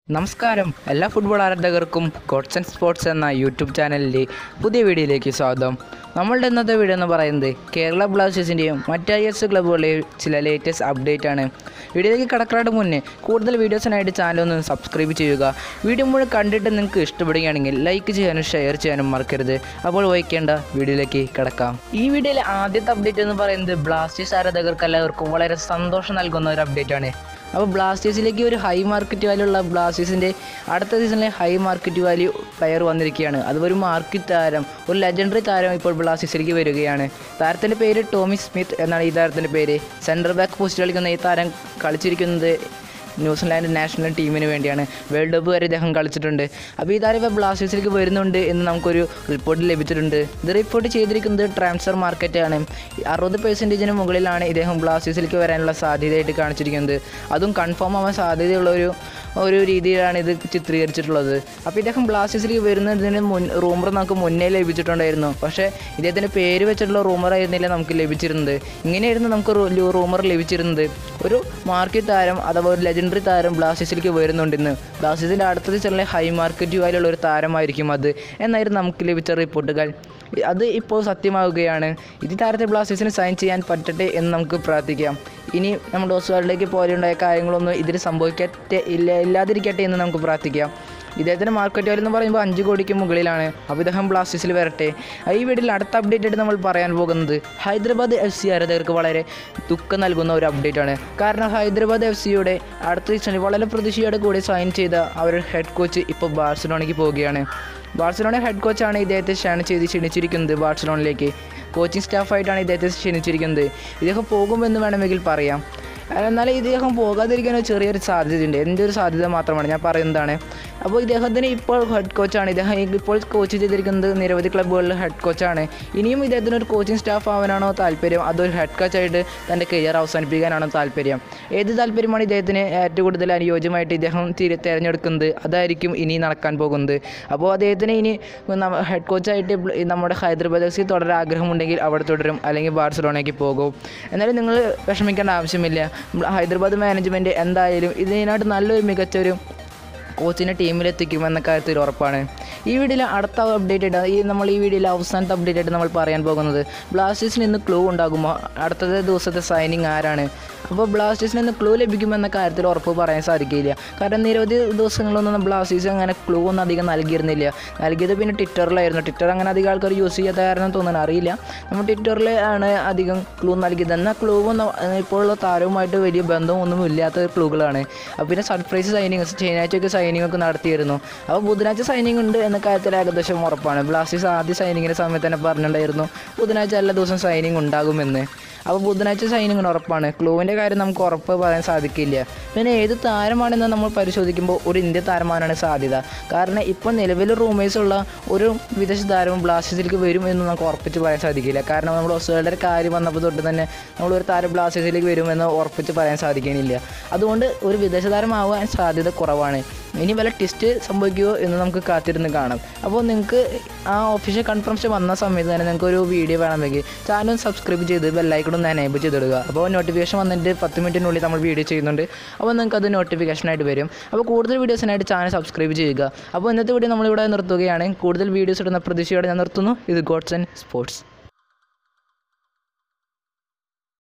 നമസ്കാരം എല്ലാ ഫുട്ബോൾ ആരാധകർക്കും ഗോഡ്സ് ആൻഡ് സ്പോർട്സ് എന്ന യൂട്യൂബ് ചാനലിലെ പുതിയ വീഡിയോയിലേക്ക് സ്വാഗതം നമ്മളുടെ ഇന്നത്തെ വീഡിയോ എന്ന് പറയുന്നത് കേരള ബ്ലാസ്റ്റേഴ്സിൻ്റെയും മറ്റ് ഐ എസ് ക്ലബ്ബുകളുടെയും ചില ലേറ്റസ്റ്റ് അപ്ഡേറ്റ് ആണ് വീഡിയോയിലേക്ക് കടക്കാട് മുന്നേ കൂടുതൽ വീഡിയോസിനായിട്ട് ചാനൽ ഒന്ന് സബ്സ്ക്രൈബ് ചെയ്യുക വീഡിയോ മുഴുവൻ കണ്ടിട്ട് നിങ്ങൾക്ക് ഇഷ്ടപ്പെടുകയാണെങ്കിൽ ലൈക്ക് ചെയ്യാനും ഷെയർ ചെയ്യാനും മറക്കരുത് അപ്പോൾ വഹിക്കേണ്ട വീഡിയോയിലേക്ക് കിടക്കാം ഈ വീഡിയോയിലെ ആദ്യത്തെ അപ്ഡേറ്റ് എന്ന് പറയുന്നത് ബ്ലാസ്റ്റേഴ്സ് ആരാധകർക്ക് എല്ലാവർക്കും വളരെ സന്തോഷം നൽകുന്ന ഒരു അപ്ഡേറ്റ് ആണ് അപ്പോൾ ബ്ലാസ്റ്റേഴ്സിലേക്ക് ഒരു ഹൈ മാർക്കറ്റ് വാല്യൂ ഉള്ള ബ്ലാസ്റ്റേഴ്സിൻ്റെ അടുത്ത സീസണിലെ ഹൈ മാർക്കറ്റ് വാല്യൂ പ്ലെയർ വന്നിരിക്കുകയാണ് അത് ഒരു മാർക്കറ്റ് താരം ഒരു ലെജൻഡറി താരം ഇപ്പോൾ ബ്ലാസ്റ്റേഴ്സിലേക്ക് വരികയാണ് താരത്തിൻ്റെ പേര് ടോമി സ്മിത്ത് എന്നാണ് ഈ താരത്തിൻ്റെ പേര് സെൻറ്റർ ബാക്ക് പോസ്റ്റ് കളിക്കുന്ന ഈ താരം കളിച്ചിരിക്കുന്നത് ന്യൂസിലാൻഡ് നാഷണൽ ടീമിന് വേണ്ടിയാണ് വേൾഡ് കപ്പ് വരെ ഇദ്ദേഹം കളിച്ചിട്ടുണ്ട് അപ്പോൾ ഈ താരം ഇപ്പോൾ ബ്ലാസ്റ്റേഴ്സിലേക്ക് വരുന്നുണ്ട് എന്ന് നമുക്കൊരു റിപ്പോർട്ട് ലഭിച്ചിട്ടുണ്ട് ഇത് റിപ്പോർട്ട് ചെയ്തിരിക്കുന്നത് ട്രാൻസ്ഫർ മാർക്കറ്റാണ് അറുപത് പെർസെൻറ്റേജിന് മുകളിലാണ് ഇദ്ദേഹം ബ്ലാസ്റ്റേഴ്സിലേക്ക് വരാനുള്ള സാധ്യതയായിട്ട് കാണിച്ചിരിക്കുന്നത് അതും കൺഫേം ആവാൻ സാധ്യതയുള്ള ഒരു ഒരു രീതിയിലാണ് ഇത് ചിത്രീകരിച്ചിട്ടുള്ളത് അപ്പോൾ ഇദ്ദേഹം ബ്ലാസ്റ്റേഴ്സിലേക്ക് വരുന്നതിന് മുൻ റൂമർ നമുക്ക് മുന്നേ ലഭിച്ചിട്ടുണ്ടായിരുന്നു പക്ഷേ ഇദ്ദേഹത്തിൻ്റെ പേര് വെച്ചിട്ടുള്ള റൂമർ ആയിരുന്നില്ല നമുക്ക് ലഭിച്ചിരുന്നത് ഇങ്ങനെയായിരുന്നു നമുക്ക് റൂമർ ലഭിച്ചിരുന്നത് ഒരു മാർക്കറ്റ് താരം അഥവാ ഒരു ലെജൻഡറി താരം ബ്ലാസ്റ്റേഴ്സിലേക്ക് വരുന്നുണ്ടെന്ന് ബ്ലാസ്റ്റേഴ്സിൻ്റെ അടുത്ത സീസണിലെ ഹൈ മാർക്കറ്റ് വാല്യുള്ള ഒരു താരമായിരിക്കും അത് എന്നായിരുന്നു നമുക്ക് ലഭിച്ച റിപ്പോർട്ടുകൾ അത് ഇപ്പോൾ സത്യമാവുകയാണ് ഇത് താരത്തെ ബ്ലാസ്റ്റേഴ്സിന് സൈൻ ചെയ്യാൻ പറ്റട്ടെ എന്ന് നമുക്ക് പ്രാർത്ഥിക്കാം ഇനി നമ്മുടെ ഓസ്വാളിലേക്ക് പോലെയുണ്ടായ കാര്യങ്ങളൊന്നും ഇതിൽ സംഭവിക്കട്ടെ ഇല്ല ഇല്ലാതിരിക്കട്ടെ എന്ന് നമുക്ക് പ്രാർത്ഥിക്കാം ഇദ്ദേഹത്തിൻ്റെ മാർക്കറ്റ് വാല്യൂ എന്ന് പറയുമ്പോൾ അഞ്ച് കോടിക്ക് മുകളിലാണ് അപ്പോൾ ഇദ്ദേഹം ബ്ലാസ്റ്റേഴ്സിൽ വരട്ടെ ഈ വീഡിയോയിൽ അടുത്ത അപ്ഡേറ്റ് ആയിട്ട് നമ്മൾ പറയാൻ പോകുന്നത് ഹൈദരാബാദ് എഫ് സി ആരാധകർക്ക് വളരെ ദുഃഖം നൽകുന്ന ഒരു അപ്ഡേറ്റ് ആണ് കാരണം ഹൈദരാബാദ് എഫ് സിയുടെ അടുത്ത സീസണിൽ വളരെ പ്രതീക്ഷയോടെ കൂടി സൈൻ ചെയ്ത അവരുടെ ഹെഡ് കോച്ച് ഇപ്പോൾ ബാഴ്സലോണയ്ക്ക് പോവുകയാണ് ബാഴ്സലോണ ഹെഡ് കോച്ചാണ് ഇദ്ദേഹത്തെ ക്ഷണ ചെയ്ത് ക്ഷണിച്ചിരിക്കുന്നത് ബാഴ്സലോണയിലേക്ക് കോച്ചിങ് സ്റ്റാഫായിട്ടാണ് ഇദ്ദേഹത്തെ ക്ഷണിച്ചിരിക്കുന്നത് ഇദ്ദേഹം പോകുമെന്ന് വേണമെങ്കിൽ പറയാം എന്നാൽ ഇദ്ദേഹം പോകാതിരിക്കാൻ ഒരു ചെറിയൊരു സാധ്യതയുണ്ട് എൻ്റെ ഒരു സാധ്യത മാത്രമാണ് ഞാൻ പറയുന്നതാണ് അപ്പോൾ ഇദ്ദേഹത്തിന് ഇപ്പോൾ ഹെഡ് കോച്ചാണ് ഇദ്ദേഹം ഇപ്പോൾ കോച്ച് ചെയ്തിരിക്കുന്നത് നിരവധി ക്ലബ്ബുകളിൽ ഹെഡ് കോച്ചാണ് ഇനിയും ഇദ്ദേഹത്തിന് ഒരു കോച്ചിങ് സ്റ്റാഫ് ആവാനാണോ താല്പര്യം അതൊരു ഹെഡ് കോച്ചായിട്ട് തൻ്റെ കരിയർ അവസാനിപ്പിക്കാനാണോ താല്പര്യം ഏത് താല്പര്യമാണ് ഇദ്ദേഹത്തിന് ഏറ്റവും കൂടുതൽ അനുയോജ്യമായിട്ട് ഇദ്ദേഹം തിരി തിരഞ്ഞെടുക്കുന്നത് അതായിരിക്കും ഇനി നടക്കാൻ പോകുന്നത് അപ്പോൾ അദ്ദേഹത്തിന് ഇനി ഹെഡ് കോച്ചായിട്ട് നമ്മുടെ ഹൈദരാബാദ് എഫ് സി തുടരാൻ ആഗ്രഹമുണ്ടെങ്കിൽ അവിടെ തുടരും അല്ലെങ്കിൽ ബാർസലോണയ്ക്ക് പോകും എന്നാലും നിങ്ങൾ വിഷമിക്കേണ്ട ആവശ്യമില്ല ഹൈദരാബാദ് മാനേജ്മെൻറ്റ് എന്തായാലും ഇതിനായിട്ട് നല്ലൊരു മികച്ചൊരു കോച്ചിനെ ടീമിലെത്തിക്കുമെന്ന കാര്യത്തിൽ ഉറപ്പാണ് ഈ വീഡിയോയിൽ അടുത്ത അപ്ഡേറ്റ് ആയിട്ട് ഈ നമ്മൾ ഈ വീഡിയോയിൽ അവസാനത്തെ അപ്ഡേറ്റ് ആയിട്ട് നമ്മൾ പറയാൻ പോകുന്നത് ബ്ലാസ്റ്റേഴ്സിന് ഇന്ന് ക്ലൂ ഉണ്ടാകുമോ അടുത്ത ദിവസത്തെ സൈനിങ് ആരാണ് അപ്പോൾ ബ്ലാസ്റ്റേഴ്സിന് ഇന്ന് ക്ലൂ ലഭിക്കുമെന്ന കാര്യത്തിൽ ഉറപ്പ് പറയാൻ സാധിക്കില്ല കാരണം നിരവധി ദിവസങ്ങളൊന്നും ബ്ലാസ്റ്റേഴ്സ് അങ്ങനെ ക്ലൂ ഒന്നും അധികം നൽകിയിരുന്നില്ല നൽകിയത് പിന്നെ ട്വിറ്ററിലായിരുന്നു ട്വിറ്റർ അങ്ങനെ അധികം ആൾക്കാർ യൂസ് ചെയ്യാത്ത കാരണം തോന്നുന്നു അറിയില്ല നമ്മൾ ട്വിറ്ററിൽ ആണ് അധികം ക്ലൂ നൽകിയത് എന്നാൽ ക്ലൂ ഒന്നും ഇപ്പോഴുള്ള താരവുമായിട്ട് വലിയ ബന്ധമൊന്നും ഇല്ലാത്ത ക്ലൂകളാണ് അപ്പോൾ പിന്നെ സർപ്രൈസ് സൈനിങ് ശനിയാഴ്ചയൊക്കെ സൈനിങ് ഒക്കെ നടത്തിയിരുന്നു അപ്പോൾ ബുധനാഴ്ച സൈനിങ് ഉണ്ട് എന്ന കാര്യത്തിൽ ഏകദേശം ഉറപ്പാണ് ബ്ലാസ്റ്റേഴ്സ് ആദ്യ സൈനിങ്ങിൻ്റെ സമയത്ത് തന്നെ പറഞ്ഞിട്ടുണ്ടായിരുന്നു ബുധനാഴ്ച എല്ലാ ദിവസവും സൈനിങ് ഉണ്ടാകുമെന്ന് അപ്പോൾ ബുധനാഴ്ച സൈനിങ്ങിന് ഉറപ്പാണ് ക്ലൂവിൻ്റെ കാര്യം നമുക്ക് ഉറപ്പ് പറയാൻ സാധിക്കില്ല പിന്നെ ഏത് താരമാണെന്ന് നമ്മൾ പരിശോധിക്കുമ്പോൾ ഒരു ഇന്ത്യ താരമാനാണ് സാധ്യത കാരണം ഇപ്പോൾ നിലവിൽ റൂമേഴ്സുള്ള ഒരു വിദേശ താരവും ബ്ലാസ്റ്റേഴ്സിലേക്ക് വരും എന്ന് നമുക്ക് ഉറപ്പിച്ച് പറയാൻ സാധിക്കില്ല കാരണം നമ്മൾ ഓസ്ട്രേലിയയുടെ കാര്യം വന്നപ്പോൾ തൊട്ട് തന്നെ നമ്മൾ ഒരു താരം ബ്ലാസ്റ്റേഴ്സിലേക്ക് വരുമെന്ന് ഉറപ്പിച്ച് പറയാൻ സാധിക്കുന്നില്ല അതുകൊണ്ട് ഒരു വിദേശ താരമാവാൻ സാധ്യത കുറവാണ് ഇനി വല്ല ടെസ്റ്റ് സംഭവിക്കുമോ എന്ന് നമുക്ക് കാത്തിരുന്ന് കാണാം അപ്പോൾ നിങ്ങൾക്ക് ആ ഒഫീഷ്യൽ കൺഫർമേഷൻ വന്ന സമയത്ത് തന്നെ നിങ്ങൾക്ക് ഒരു വീഡിയോ വേണമെങ്കിൽ ചാനൽ സബ്സ്ക്രൈബ് ചെയ്ത് ബെല്ലൈക്കൺ ഒന്ന് എനേബിൾ ചെയ്തിടുക അപ്പോൾ നോട്ടിഫിക്കേഷൻ വന്നിട്ട് പത്ത് മിനിറ്റിനുള്ളിൽ നമ്മൾ വീഡിയോ ചെയ്യുന്നുണ്ട് അപ്പോൾ നിങ്ങൾക്ക് അത് നോട്ടിഫിക്കേഷനായിട്ട് വരും അപ്പോൾ കൂടുതൽ വീഡിയോസിനായിട്ട് ചാനൽ സബ്സ്ക്രൈബ് ചെയ്യുക അപ്പോൾ ഇന്നത്തെ വീഡിയോ നമ്മളിവിടെ നിർത്തുകയാണ് കൂടുതൽ വീഡിയോസ് ഇടുന്ന പ്രതീക്ഷയോടെ ഞാൻ നിർത്തുന്നു ഇത് ഗോഡ്സ് ആൻഡ് സ്പോർട്സ്